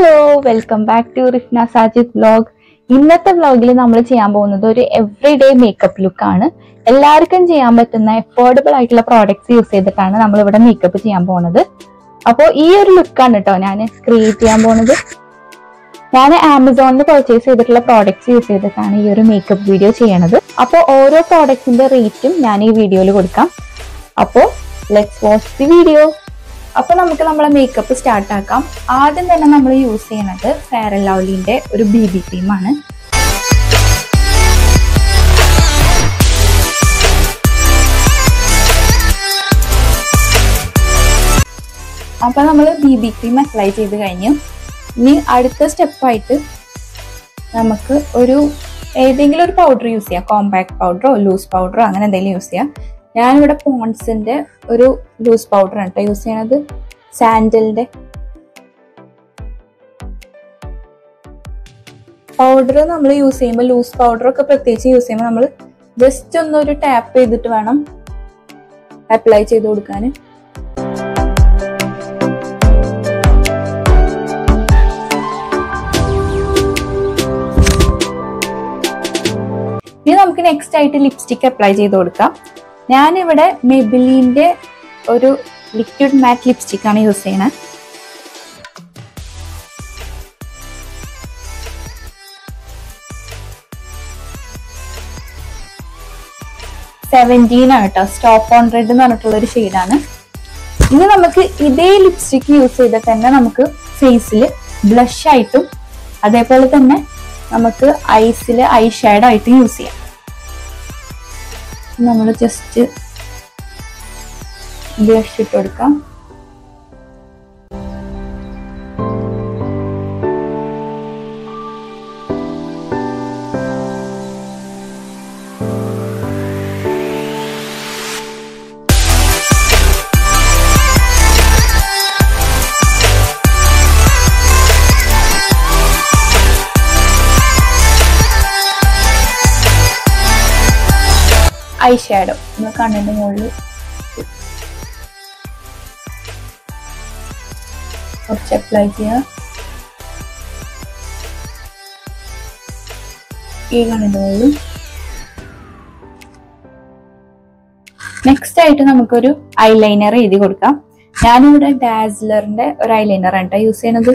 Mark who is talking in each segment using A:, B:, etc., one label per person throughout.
A: hello welcome back to Rifna Sajid vlog ഇന്നത്തെ വ്ലോഗിൽ നമ്മൾ ചെയ്യാൻ പോകുന്നത് ഒരു എവറി ഡേ മേക്കപ്പ് ലുക്ക് ആണ് എല്ലാവർക്കും ചെയ്യാൻ പറ്റുന്ന എഫോർഡബിൾ ആയിട്ടുള്ള പ്രോഡക്ട്സ് യൂസ് ചെയ്തിട്ടാണ് നമ്മൾ ഇവിടെ മേക്കപ്പ് ചെയ്യാൻ പോകുന്നത് അപ്പോൾ ഈ ഒരു ലുക്കാണ് കേട്ടോ ഞാൻ ക്രിയേറ്റ് ചെയ്യാൻ പോകുന്നത് ഞാൻ ആമസോണിൽ പർച്ചേസ് ചെയ്തിട്ടുള്ള പ്രോഡക്ട്സ് യൂസ് ചെയ്തിട്ടാണ് ഈ ഒരു മേക്കപ്പ് വീഡിയോ ചെയ്യണത് അപ്പോൾ ഓരോ പ്രോഡക്റ്റിന്റെ റേറ്റും ഞാൻ ഈ വീഡിയോയിൽ കൊടുക്കാം അപ്പോൾ ലെറ്റ്സ് വാച്ച് ദി വീഡിയോ അപ്പൊ നമുക്ക് നമ്മളെ മേക്കപ്പ് സ്റ്റാർട്ട് ആക്കാം ആദ്യം തന്നെ നമ്മൾ യൂസ് ചെയ്യുന്നത് ഫെയർ ആൻഡ് ലവ്ലിന്റെ ഒരു ബി ബി ക്രീമാണ് അപ്പൊ നമ്മൾ ബി ബി ക്രീം അപ്ലൈ ചെയ്ത് കഴിഞ്ഞു ഇനി അടുത്ത സ്റ്റെപ്പായിട്ട് നമുക്ക് ഒരു ഏതെങ്കിലും ഒരു പൗഡർ യൂസ് ചെയ്യാം കോമ്പാക്ട് പൗഡറോ ലൂസ് പൗഡറോ അങ്ങനെ എന്തെങ്കിലും യൂസ് ചെയ്യാം ഞാനിവിടെ പോൺസിന്റെ ഒരു ലൂസ് പൗഡർ ആണ് കേട്ടോ യൂസ് ചെയ്യണത് സാൻഡലിന്റെ പൗഡർ നമ്മൾ യൂസ് ചെയ്യുമ്പോൾ ലൂസ് പൗഡർ ഒക്കെ പ്രത്യേകിച്ച് യൂസ് ചെയ്യുമ്പോൾ നമ്മൾ ജസ്റ്റ് ഒന്നൊരു ടാപ്പ് ചെയ്തിട്ട് വേണം അപ്ലൈ ചെയ്ത് കൊടുക്കാൻ ഇനി നമുക്ക് നെക്സ്റ്റ് ആയിട്ട് ലിപ്സ്റ്റിക് അപ്ലൈ ചെയ്ത് കൊടുക്കാം ഞാനിവിടെ മെബിലിന്റെ ഒരു ലിക്വിഡ് മാറ്റ് ലിപ്സ്റ്റിക് ആണ് യൂസ് ചെയ്യണത് സെവൻറ്റീൻ ആണ് കേട്ടോ സ്റ്റോപ്പ് ഓൺ റെഡ് എന്ന് പറഞ്ഞിട്ടുള്ള ഒരു ഷെയ്ഡാണ് ഇനി നമുക്ക് ഇതേ ലിപ്സ്റ്റിക് യൂസ് ചെയ്തിട്ട് തന്നെ നമുക്ക് ഫേസിൽ ബ്ലഷ് ആയിട്ടും അതേപോലെ തന്നെ നമുക്ക് ഐസിൽ ഐ ഷാഡോ ആയിട്ടും യൂസ് ചെയ്യാം നമ്മൾ ജസ്റ്റ് ബ്ലഷ് ഇട്ട് കൊടുക്കാം ഐ ഷാഡോ നമ്മൾ കണ്ണിന്റെ മുകളിൽ കുറച്ച് അപ്ലൈ ചെയ്യുക ഈ കണ്ണിന്റെ മുകളിൽ നെക്സ്റ്റ് ആയിട്ട് നമുക്കൊരു ഐലൈനർ എഴുതി കൊടുക്കാം ഞാനിവിടെ ഡാസ്ലറിന്റെ ഒരു ഐലൈനർ ആണ് കേട്ടോ യൂസ് ചെയ്യണത്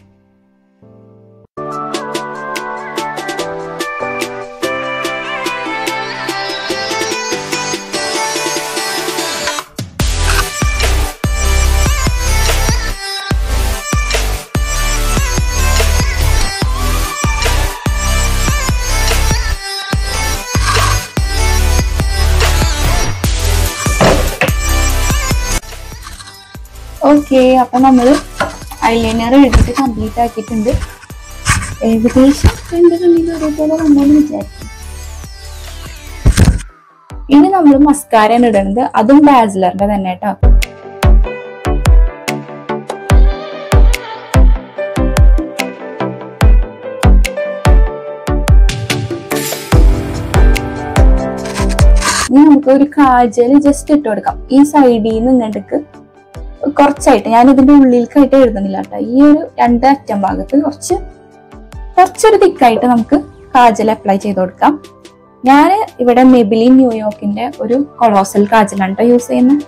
A: ഓക്കെ അപ്പൊ നമ്മൾ ഐലൈനർ എഴുതിയിട്ട് കംപ്ലീറ്റ് ആക്കിയിട്ടുണ്ട് ഏകദേശം രണ്ട് കണ്ണിൽ ഒരേപോലെ വന്നോന്ന് വിചാരിക്കും ഇനി നമ്മൾ മസ്കാരയാണ് ഇടുന്നത് അതും ഡാസ്ലറിന്റെ തന്നെ കേട്ടോ ഇനി നമുക്ക് ഒരു കാജൽ ജസ്റ്റ് ഇട്ട് കൊടുക്കാം ഈ സൈഡിൽ നിന്ന് ഇങ്ങോട്ടേക്ക് കുറച്ചായിട്ട് ഞാൻ ഇതിന്റെ ഉള്ളിലേക്കായിട്ട് എഴുതുന്നില്ല കേട്ടോ ഈ ഒരു രണ്ട് അറ്റം ഭാഗത്ത് കുറച്ച് കുറച്ചൊരു തിക്കായിട്ട് നമുക്ക് കാജൽ അപ്ലൈ ചെയ്ത് കൊടുക്കാം ഞാൻ ഇവിടെ മെബിലിൻ ന്യൂയോർക്കിന്റെ ഒരു കൊളോസൽ കാജലാണ് കേട്ടോ യൂസ് ചെയ്യുന്നത്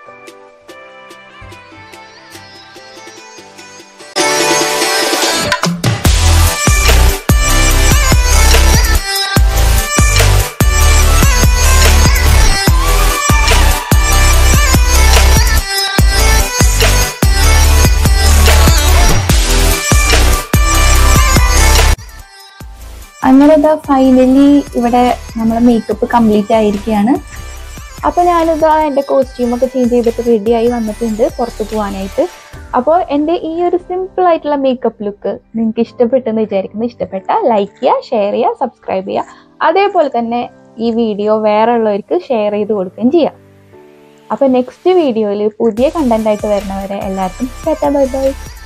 A: അങ്ങനെ ഇതാ ഫൈനലി ഇവിടെ നമ്മളെ മേക്കപ്പ് കംപ്ലീറ്റ് ആയിരിക്കുകയാണ് അപ്പോൾ ഞാനിതാ എൻ്റെ കോസ്റ്റ്യൂമൊക്കെ ചേഞ്ച് ചെയ്തിട്ട് റെഡിയായി വന്നിട്ടുണ്ട് പുറത്ത് പോകാനായിട്ട് അപ്പോൾ എൻ്റെ ഈ ഒരു സിമ്പിൾ ആയിട്ടുള്ള മേക്കപ്പ് ലുക്ക് നിങ്ങൾക്ക് ഇഷ്ടപ്പെട്ടെന്ന് വിചാരിക്കുന്നു ഇഷ്ടപ്പെട്ടാൽ ലൈക്ക് ചെയ്യുക ഷെയർ ചെയ്യുക സബ്സ്ക്രൈബ് ചെയ്യുക അതേപോലെ തന്നെ ഈ വീഡിയോ വേറെ ഉള്ളവർക്ക് ഷെയർ ചെയ്ത് കൊടുക്കുകയും ചെയ്യാം അപ്പോൾ നെക്സ്റ്റ് വീഡിയോയിൽ പുതിയ കണ്ടന്റ് ആയിട്ട് വരുന്നവരെ എല്ലാവർക്കും ബൈ ബൈ